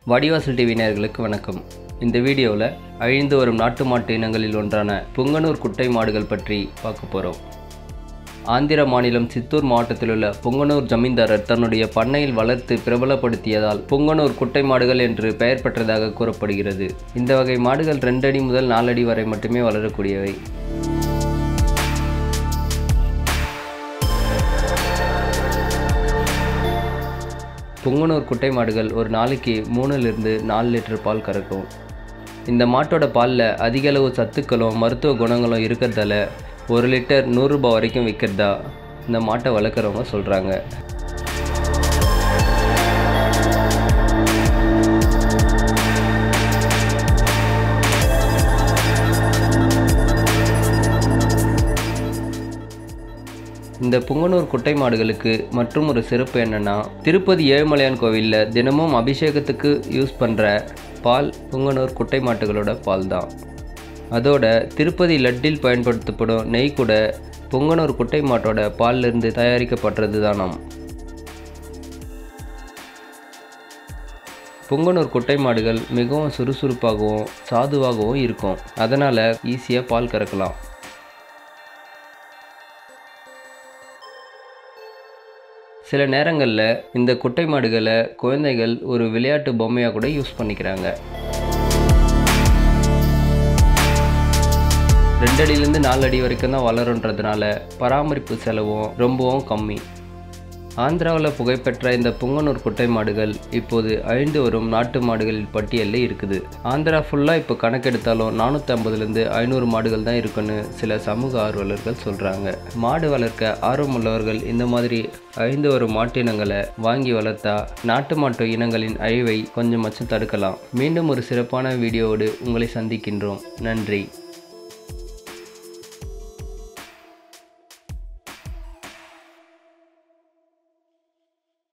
வடிவாசல் TV நேயர்களுக்கு வணக்கம் இந்த வீடியோவில் அழிந்து வரும் நாட்டு மாட்டு இனங்களில் ஒன்றான புங்கனூர் குட்டை மாடுகள் பற்றி பார்க்க போகிறோம் ஆந்திர மாநிலம் சித்தூர் மாவட்டத்தில் உள்ள புங்கனூர் ஜமீன்தாரர் தன்னுடைய பண்ணையில் வளர்த்து பிரபலப்படுத்தியதால் புங்கனூர் குட்டை மாடுகள் என்று பெயர் பெற்றதாக கூறப்படுகிறது இந்த வகை மாடுகள் ரெண்டடி முதல் நாலடி வரை மட்டுமே வளரக்கூடியவை புங்கனூர் குட்டை மாடுகள் ஒரு நாளைக்கு மூணுலேருந்து நாலு லிட்டர் பால் கறக்கும் இந்த மாட்டோட பாலில் அதிக அளவு சத்துக்களும் மருத்துவ குணங்களும் இருக்கிறதால ஒரு லிட்டர் நூறுரூபா வரைக்கும் விற்கிறதா இந்த மாட்டை வளர்க்குறவங்க சொல்கிறாங்க இந்த புங்கனூர் குட்டை மாடுகளுக்கு மற்றும் ஒரு சிறப்பு என்னென்னா திருப்பதி ஏழுமலையான் கோவிலில் தினமும் அபிஷேகத்துக்கு யூஸ் பண்ணுற பால் புங்கனூர் குட்டை மாட்டுகளோட பால் தான் அதோட திருப்பதி லட்டில் பயன்படுத்தப்படும் நெய் கூட புங்கனூர் குட்டை மாட்டோட பால்லிருந்து தயாரிக்கப்படுறது தானாம் புங்கனூர் குட்டை மாடுகள் மிகவும் சுறுசுறுப்பாகவும் சாதுவாகவும் இருக்கும் அதனால் ஈஸியாக பால் கறக்கலாம் சில நேரங்களில் இந்த குட்டை மாடுகளை குழந்தைகள் ஒரு விளையாட்டு பொம்மையாக கூட யூஸ் பண்ணிக்கிறாங்க ரெண்டு அடியிலேருந்து நாலு அடி வரைக்கும் தான் வளருன்றதுனால பராமரிப்பு செலவும் ரொம்பவும் கம்மி ஆந்திராவில் புகழ்பெற்ற இந்த புங்கனூர் குட்டை மாடுகள் இப்போது அழிந்து வரும் நாட்டு மாடுகளின் பட்டியலில் இருக்குது ஆந்திரா ஃபுல்லாக இப்போ கணக்கெடுத்தாலும் நானூற்றி ஐம்பதுலேருந்து ஐநூறு மாடுகள் தான் இருக்குன்னு சில சமூக ஆர்வலர்கள் சொல்கிறாங்க மாடு வளர்க்க ஆர்வமுள்ளவர்கள் இந்த மாதிரி அழிந்து வரும் மாட்டினங்களை வாங்கி வளர்த்தா நாட்டு மாட்டு இனங்களின் அழிவை கொஞ்சமாச்சும் தடுக்கலாம் மீண்டும் ஒரு சிறப்பான வீடியோவோடு உங்களை சந்திக்கின்றோம் நன்றி